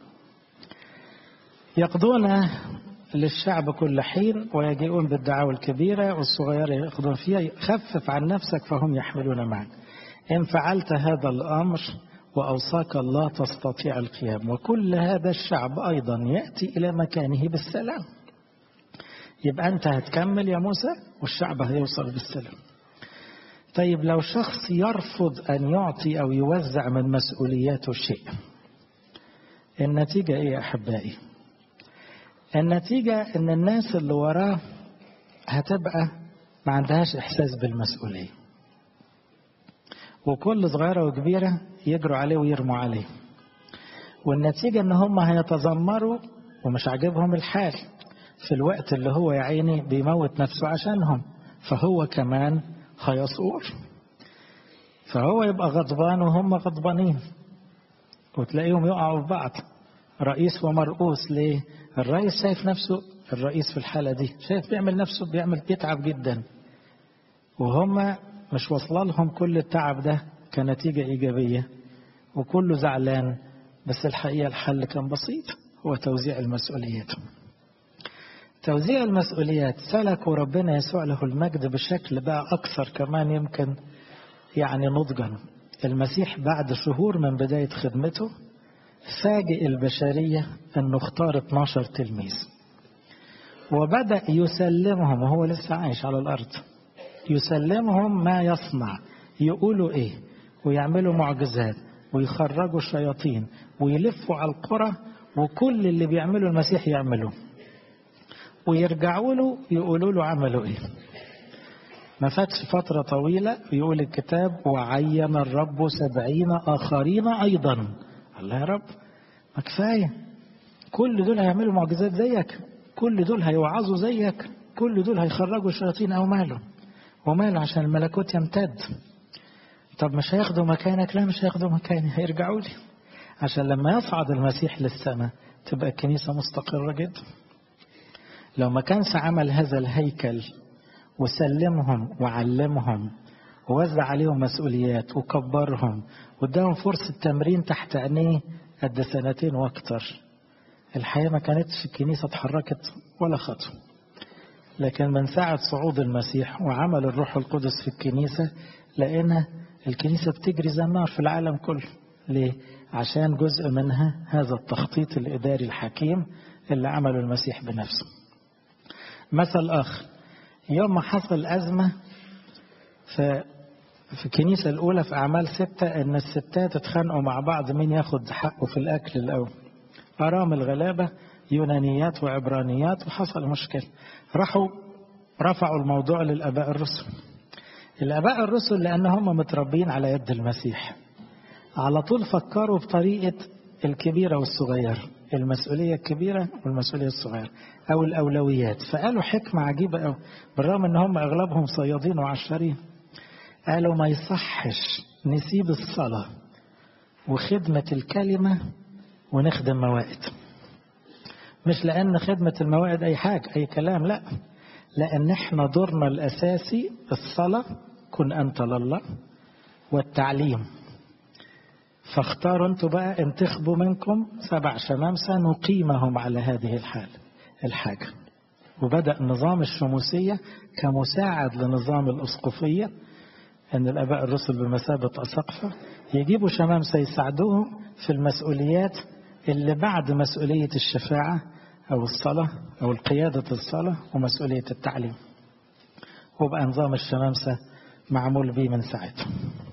يقضون للشعب كل حين ويجيئون بالدعاوى الكبيرة والصغيرة يأخذون فيها خفف عن نفسك فهم يحملون معك إن فعلت هذا الأمر وأوصاك الله تستطيع القيام وكل هذا الشعب أيضا يأتي إلى مكانه بالسلام يبقى أنت هتكمل يا موسى والشعب هيوصل بالسلام طيب لو شخص يرفض أن يعطي أو يوزع من مسؤولياته شيء النتيجة إيه يا أحبائي النتيجة ان الناس اللي وراه هتبقى ما عندهاش احساس بالمسؤولية وكل صغيرة وكبيرة يجروا عليه ويرموا عليه والنتيجة ان هم هيتذمروا ومش عاجبهم الحال في الوقت اللي هو يا عيني بيموت نفسه عشانهم فهو كمان هيصور فهو يبقى غضبان وهم غضبانين وتلاقيهم يقعوا في بعض رئيس ومرؤوس ليه الرئيس شايف نفسه الرئيس في الحالة دي شايف بيعمل نفسه بيعمل بيتعب جدا وهم مش واصله لهم كل التعب ده كنتيجة إيجابية وكله زعلان بس الحقيقة الحل كان بسيط هو توزيع المسؤوليات توزيع المسؤوليات سلكوا ربنا يسوع له المجد بشكل بقى أكثر كمان يمكن يعني نضجا المسيح بعد شهور من بداية خدمته فاجئ البشرية أنه اختار 12 تلميذ وبدأ يسلمهم وهو لسه عايش على الأرض يسلمهم ما يصنع يقولوا إيه ويعملوا معجزات ويخرجوا الشياطين ويلفوا على القرى وكل اللي بيعمله المسيح يعملوه ويرجعوا له يقولوا له عملوا ايه ما فاتش فترة طويلة يقول الكتاب وعين الرب سبعين آخرين أيضا الله يا رب ما كفاية كل دول هيعملوا معجزات زيك كل دول هيوعظوا زيك كل دول هيخرجوا الشياطين أو ماله وماله عشان الملكوت يمتد طب مش هياخدوا مكانك لا مش هياخدوا مكاني هيرجعوا لي عشان لما يصعد المسيح للسماء تبقى الكنيسة مستقرة جدا لو ما كانش عمل هذا الهيكل وسلمهم وعلمهم ووزع عليهم مسؤوليات وكبرهم واداهم فرصة تمرين تحت عينيه قد سنتين واكتر الحياة ما كانتش الكنيسة اتحركت ولا خطوة لكن من ساعة صعود المسيح وعمل الروح القدس في الكنيسة لقينا الكنيسة بتجري زي النار في العالم كله ليه؟ عشان جزء منها هذا التخطيط الإداري الحكيم اللي عمله المسيح بنفسه مثل آخر يوم ما حصل أزمة في في الكنيسة الأولى في أعمال ستة إن الستات اتخانقوا مع بعض مين ياخد حقه في الأكل الأول أرامل غلابة يونانيات وعبرانيات وحصل مشكلة راحوا رفعوا الموضوع للآباء الرسل الآباء الرسل لأن هم متربين على يد المسيح على طول فكروا بطريقة الكبيرة والصغيرة المسؤولية الكبيرة والمسؤولية الصغيرة أو الأولويات فقالوا حكمة عجيبة أوي بالرغم إن هم أغلبهم صيادين وعشارين قالوا ما يصحش نسيب الصلاة وخدمة الكلمة ونخدم موائد مش لأن خدمة الموائد أي حاجة أي كلام لا لأن احنا دورنا الأساسي الصلاة كن أنت لله والتعليم فاختاروا انتوا بقى انتخبوا منكم سبع شمامسة نقيمهم على هذه الحال الحاجة وبدأ نظام الشموسية كمساعد لنظام الأسقفية أن الآباء الرسل بمثابة أسقفة يجيبوا شمامسة يساعدوهم في المسؤوليات اللي بعد مسؤولية الشفاعة أو الصلاة أو القيادة الصلاة ومسؤولية التعليم وبقى نظام الشمامسة معمول به من ساعتها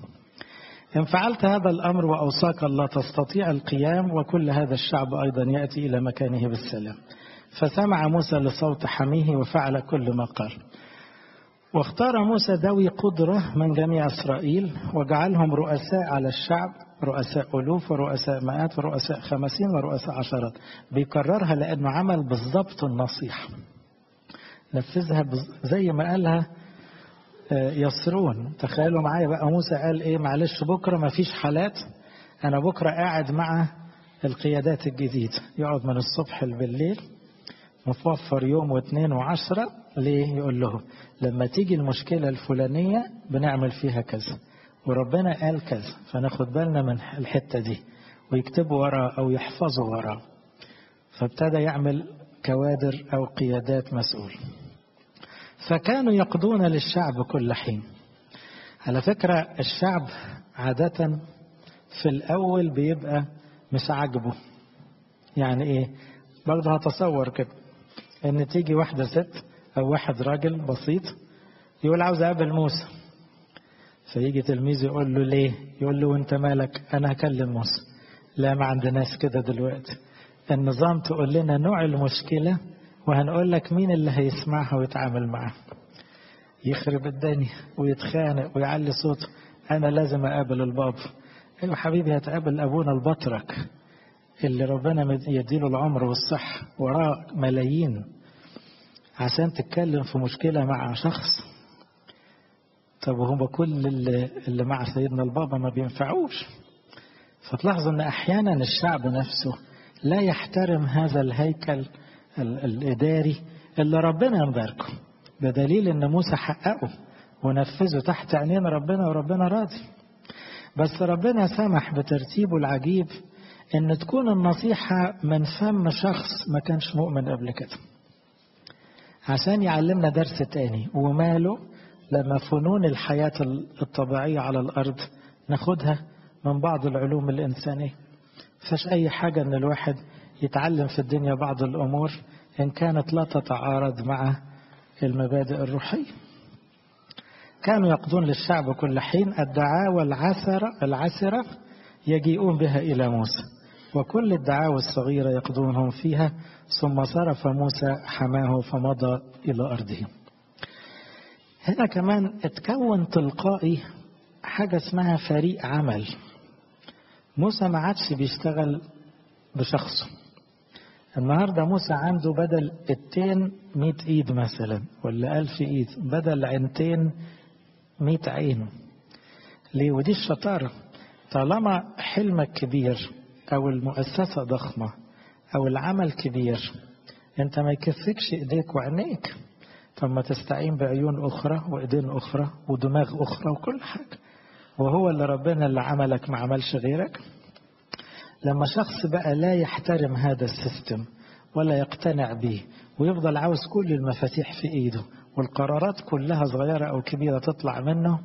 إن فعلت هذا الأمر وأوصاك الله تستطيع القيام وكل هذا الشعب أيضا يأتي إلى مكانه بالسلام فسمع موسى لصوت حميه وفعل كل ما قال واختار موسى ذوي قدرة من جميع إسرائيل وجعلهم رؤساء على الشعب رؤساء ألوف ورؤساء مئات ورؤساء خمسين ورؤساء عشرات بيكررها لأنه عمل بالضبط النصيحة نفذها زي ما قالها يسرون تخيلوا معايا بقى موسى قال ايه معلش بكرة ما فيش حالات انا بكرة قاعد مع القيادات الجديدة يقعد من الصبح بالليل متوفر يوم واثنين وعشرة ليه يقول له لما تيجي المشكلة الفلانية بنعمل فيها كذا وربنا قال كذا فناخد بالنا من الحتة دي ويكتبوا وراه أو يحفظوا وراه فابتدى يعمل كوادر أو قيادات مسؤول فكانوا يقضون للشعب كل حين على فكرة الشعب عادة في الأول بيبقى مش عاجبه يعني إيه برضه هتصور كده إن تيجي واحدة ست أو واحد راجل بسيط يقول عاوز أقابل موسى فيجي تلميذ يقول له ليه يقول له وانت مالك أنا هكلم موسى لا ما عندناش كده دلوقتي النظام تقول لنا نوع المشكلة وهنقول لك مين اللي هيسمعها ويتعامل معها يخرب الدنيا ويتخانق ويعلي صوته انا لازم اقابل البابا ايوه حبيبي هتقابل ابونا البطرك اللي ربنا يديله العمر والصحة وراه ملايين عشان تتكلم في مشكلة مع شخص طب وهم كل اللي, اللي مع سيدنا البابا ما بينفعوش فتلاحظوا ان احيانا الشعب نفسه لا يحترم هذا الهيكل الإداري اللي ربنا مباركه بدليل ان موسى حققه ونفذه تحت عينين ربنا وربنا راضي بس ربنا سمح بترتيبه العجيب ان تكون النصيحة من فم شخص ما كانش مؤمن قبل كده عشان يعلمنا درس تاني وماله لما فنون الحياة الطبيعية على الأرض ناخدها من بعض العلوم الإنسانية فش أي حاجة أن الواحد يتعلم في الدنيا بعض الأمور إن كانت لا تتعارض مع المبادئ الروحية كانوا يقضون للشعب كل حين الدعاوى العسرة العسرة يجيئون بها إلى موسى وكل الدعاوى الصغيرة يقضونهم فيها ثم صرف موسى حماه فمضى إلى أرضه هنا كمان اتكون تلقائي حاجة اسمها فريق عمل موسى ما عادش بيشتغل بشخصه النهاردة موسى عنده بدل التين مئة ايد مثلا ولا ألف ايد بدل عينتين مئة عين ليه ودي الشطارة طالما حلمك كبير أو المؤسسة ضخمة أو العمل كبير أنت ما يكفيكش إيديك وعينيك طب ما تستعين بعيون أخرى وإيدين أخرى ودماغ أخرى وكل حاجة وهو اللي ربنا اللي عملك ما عملش غيرك لما شخص بقى لا يحترم هذا السيستم ولا يقتنع به ويفضل عاوز كل المفاتيح في ايده والقرارات كلها صغيرة او كبيرة تطلع منه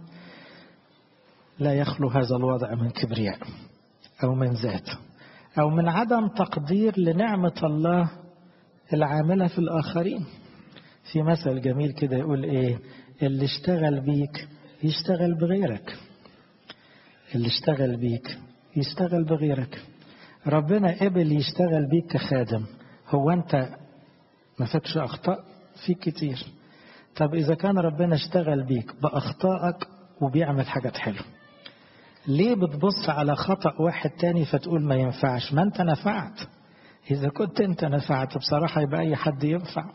لا يخلو هذا الوضع من كبرياء او من ذات او من عدم تقدير لنعمة الله العاملة في الاخرين في مثل جميل كده يقول ايه اللي اشتغل بيك يشتغل بغيرك اللي اشتغل بيك يشتغل بغيرك ربنا قبل يشتغل بيك كخادم هو انت ما فيكش اخطاء فيك كتير طب اذا كان ربنا اشتغل بيك باخطائك وبيعمل حاجات حلوه ليه بتبص على خطأ واحد تاني فتقول ما ينفعش ما انت نفعت اذا كنت انت نفعت بصراحة يبقى اي حد ينفع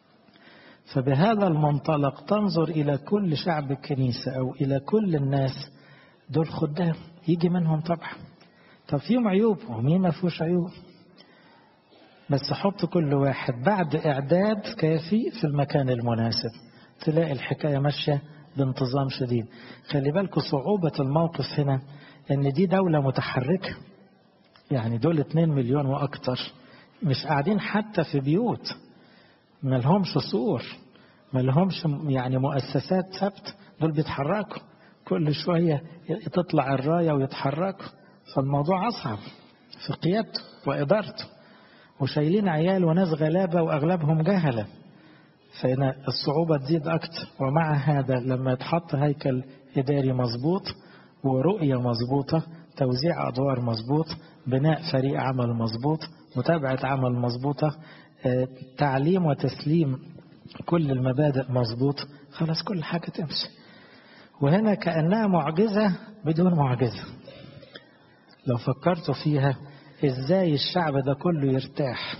فبهذا المنطلق تنظر الى كل شعب الكنيسة او الى كل الناس دول خدام يجي منهم طبعا طب فيهم عيوب ومين ما فيهوش عيوب بس حط كل واحد بعد إعداد كافي في المكان المناسب تلاقي الحكاية ماشية بانتظام شديد خلي بالكم صعوبة الموقف هنا ان دي دولة متحركة يعني دول 2 مليون واكتر مش قاعدين حتى في بيوت ما لهمش سور ما لهمش يعني مؤسسات ثابت دول بيتحركوا كل شوية تطلع الراية ويتحركوا فالموضوع أصعب في قيادته وإدارته وشايلين عيال وناس غلابة وأغلبهم جهلة فهنا الصعوبة تزيد أكتر ومع هذا لما يتحط هيكل إداري مظبوط ورؤية مظبوطة توزيع أدوار مظبوط بناء فريق عمل مظبوط متابعة عمل مظبوطة تعليم وتسليم كل المبادئ مظبوط خلاص كل حاجة تمشي وهنا كأنها معجزة بدون معجزة لو فكرتوا فيها ازاي الشعب ده كله يرتاح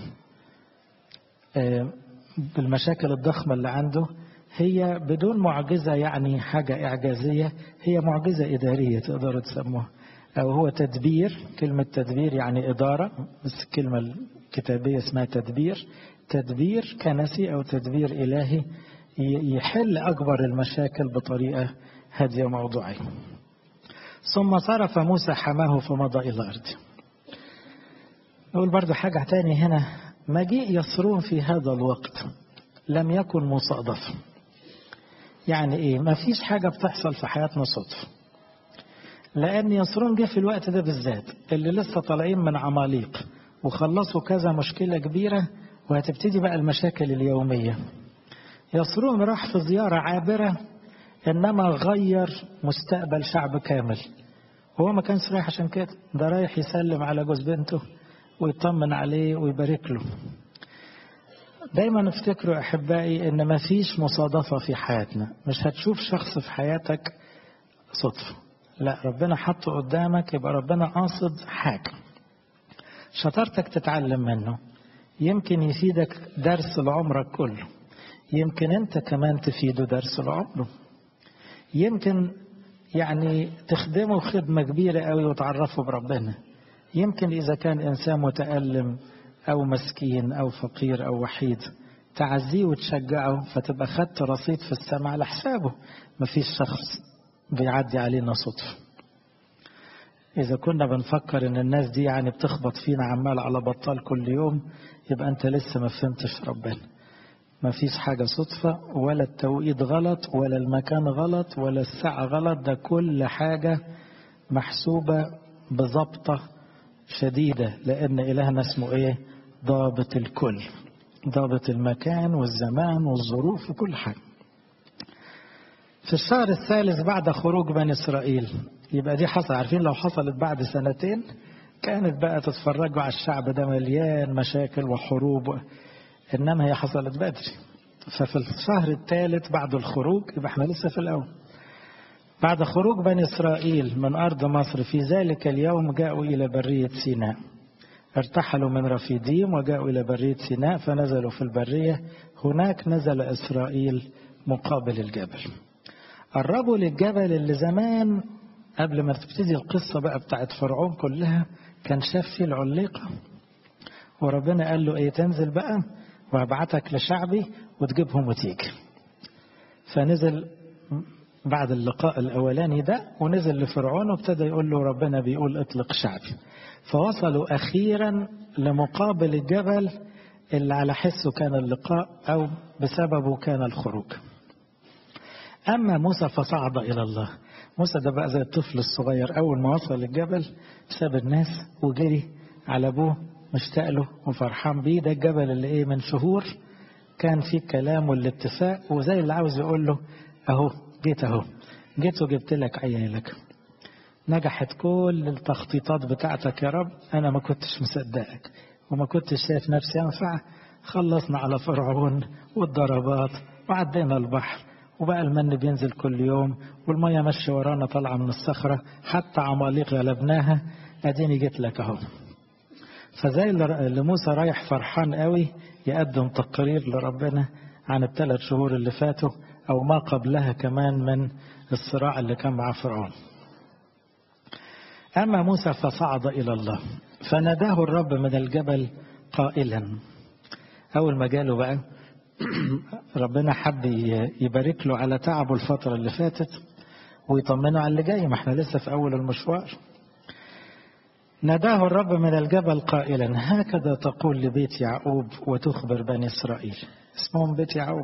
بالمشاكل الضخمة اللي عنده هي بدون معجزة يعني حاجة إعجازية هي معجزة إدارية تقدروا تسموها أو هو تدبير كلمة تدبير يعني إدارة بس الكلمة الكتابية اسمها تدبير تدبير كنسي أو تدبير إلهي يحل أكبر المشاكل بطريقة هادية موضوعية ثم صرف موسى حماه فمضى إلى أرضه نقول برضو حاجة تاني هنا مجيء يسرون في هذا الوقت لم يكن مصادفة يعني ايه ما فيش حاجة بتحصل في حياتنا صدفة لأن يسرون جه في الوقت ده بالذات اللي لسه طالعين من عماليق وخلصوا كذا مشكلة كبيرة وهتبتدي بقى المشاكل اليومية يسرون راح في زيارة عابرة إنما غير مستقبل شعب كامل هو ما كانش رايح عشان كده ده رايح يسلم على جوز بنته ويطمن عليه ويبارك له دايما افتكروا احبائي ان ما فيش مصادفه في حياتنا مش هتشوف شخص في حياتك صدفه لا ربنا حطه قدامك يبقى ربنا قاصد حاجه شطارتك تتعلم منه يمكن يفيدك درس لعمرك كله يمكن انت كمان تفيده درس لعمره يمكن يعني تخدمه خدمة كبيرة قوي وتعرفه بربنا يمكن إذا كان إنسان متألم أو مسكين أو فقير أو وحيد تعزيه وتشجعه فتبقى خدت رصيد في السماء على حسابه مفيش شخص بيعدي علينا صدفة إذا كنا بنفكر إن الناس دي يعني بتخبط فينا عمال على بطال كل يوم يبقى أنت لسه ما فهمتش ربنا ما فيش حاجة صدفة ولا التوقيت غلط ولا المكان غلط ولا الساعة غلط ده كل حاجة محسوبة بضبطة شديدة لأن إلهنا اسمه إيه ضابط الكل ضابط المكان والزمان والظروف وكل حاجة في الشهر الثالث بعد خروج بني إسرائيل يبقى دي حصل عارفين لو حصلت بعد سنتين كانت بقى تتفرجوا على الشعب ده مليان مشاكل وحروب إنما هي حصلت بدري ففي الشهر الثالث بعد الخروج يبقى احنا لسه في الأول بعد خروج بني إسرائيل من أرض مصر في ذلك اليوم جاءوا إلى برية سيناء ارتحلوا من رفيديم وجاءوا إلى برية سيناء فنزلوا في البرية هناك نزل إسرائيل مقابل الجبل قربوا للجبل اللي زمان قبل ما تبتدي القصة بقى بتاعت فرعون كلها كان شاف فيه العليقة وربنا قال له ايه تنزل بقى وهبعتك لشعبي وتجيبهم وتيجي فنزل بعد اللقاء الأولاني ده ونزل لفرعون وابتدى يقول له ربنا بيقول اطلق شعبي فوصلوا أخيرا لمقابل الجبل اللي على حسه كان اللقاء أو بسببه كان الخروج أما موسى فصعد إلى الله موسى ده بقى زي الطفل الصغير أول ما وصل الجبل ساب الناس وجري على أبوه مشتاق له وفرحان بيه ده الجبل اللي إيه من شهور كان فيه الكلام والاتفاق وزي اللي عاوز يقول له أهو جيت أهو جيت وجبت لك عيالك نجحت كل التخطيطات بتاعتك يا رب أنا ما كنتش مصدقك وما كنتش شايف نفسي أنفع خلصنا على فرعون والضربات وعدينا البحر وبقى المن بينزل كل يوم والمية ماشية ورانا طالعة من الصخرة حتى عماليق غلبناها أديني جيت لك أهو فزي اللي موسى رايح فرحان قوي يقدم تقرير لربنا عن الثلاث شهور اللي فاتوا أو ما قبلها كمان من الصراع اللي كان مع فرعون أما موسى فصعد إلى الله فناداه الرب من الجبل قائلا أول ما جاله بقى ربنا حب يبارك له على تعبه الفترة اللي فاتت ويطمنه على اللي جاي ما احنا لسه في أول المشوار ناداه الرب من الجبل قائلا هكذا تقول لبيت يعقوب وتخبر بني إسرائيل اسمهم بيت يعقوب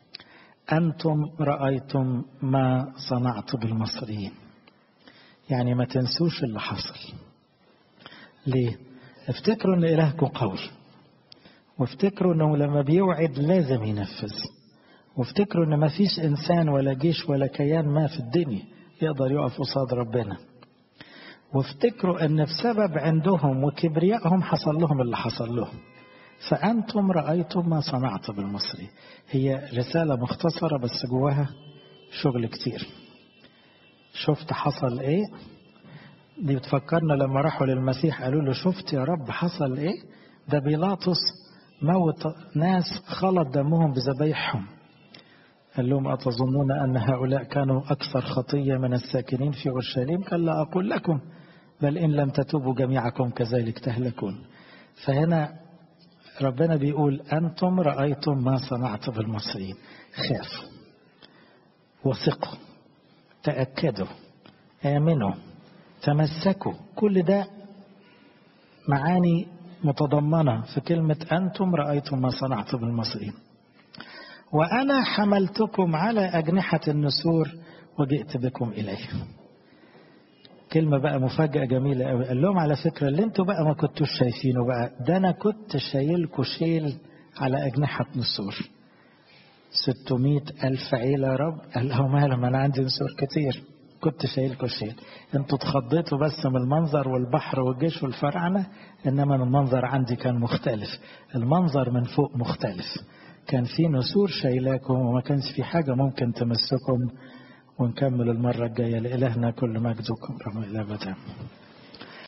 أنتم رأيتم ما صنعت بالمصريين يعني ما تنسوش اللي حصل ليه افتكروا ان إلهكم قوي وافتكروا انه لما بيوعد لازم ينفذ وافتكروا ان ما فيش انسان ولا جيش ولا كيان ما في الدنيا يقدر يقف قصاد ربنا وافتكروا ان بسبب عندهم وكبريائهم حصل لهم اللي حصل لهم فأنتم رأيتم ما صنعت بالمصري هي رسالة مختصرة بس جواها شغل كتير شفت حصل ايه دي بتفكرنا لما راحوا للمسيح قالوا له شفت يا رب حصل ايه ده بيلاطس موت ناس خلط دمهم بذبايحهم قال لهم أتظنون أن هؤلاء كانوا أكثر خطية من الساكنين في أورشليم قال لا أقول لكم بل إن لم تتوبوا جميعكم كذلك تهلكون فهنا ربنا بيقول أنتم رأيتم ما صنعت بالمصريين خافوا وثقوا تأكدوا آمنوا تمسكوا كل ده معاني متضمنة في كلمة أنتم رأيتم ما صنعت بالمصريين وأنا حملتكم على أجنحة النسور وجئت بكم إليه كلمة بقى مفاجأة جميلة قوي قال لهم على فكرة اللي انتوا بقى ما كنتوش شايفينه بقى ده أنا كنت شايلكوا شيل على أجنحة نسور 600 ألف عيلة يا رب قال لهم مالهم أنا عندي نسور كتير كنت شايلكوا شيل انتوا اتخضيتوا بس من المنظر والبحر والجيش والفرعنة إنما المنظر عندي كان مختلف المنظر من فوق مختلف كان في نسور شايلاكم وما كانش في حاجة ممكن تمسكم ونكمل المرة الجاية لإلهنا كل مجد وكرم إلى أبدا